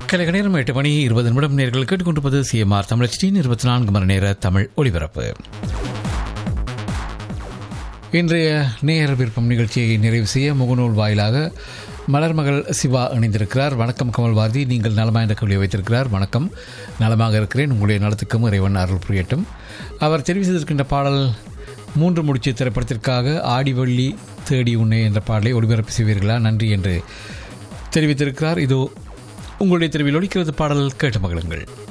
கலைக நேரம் எட்டு மணி இருபது நிமிடம் நேர்கள் கேட்டுக்கொண்டிருப்பது சிஎம்ஆர் தமிழச்சியின் இருபத்தி நான்கு மணி நேர தமிழ் ஒலிபரப்பு இன்றைய நேயர் விருப்பம் நிகழ்ச்சியை நிறைவு செய்ய முகநூல் வாயிலாக மலர்மகள் சிவா இணைந்திருக்கிறார் வணக்கம் கமல்வாதி நீங்கள் நலமாக என்ற கவலையை வைத்திருக்கிறார் வணக்கம் நலமாக இருக்கிறேன் உங்களுடைய நலத்துக்கும் இறைவன் அருள் புரியட்டும் அவர் தெரிவு செய்திருக்கின்ற பாடல் மூன்று முடிச்சு திரைப்படத்திற்காக ஆடிவள்ளி தேடி உன்னை என்ற பாடலை ஒளிபரப்பு செய்வீர்களா நன்றி என்று தெரிவித்திருக்கிறார் இதோ உங்களுடைய தெருவில் ஒலிக்கிறது பாடல் கேட்டு மகிழுங்கள்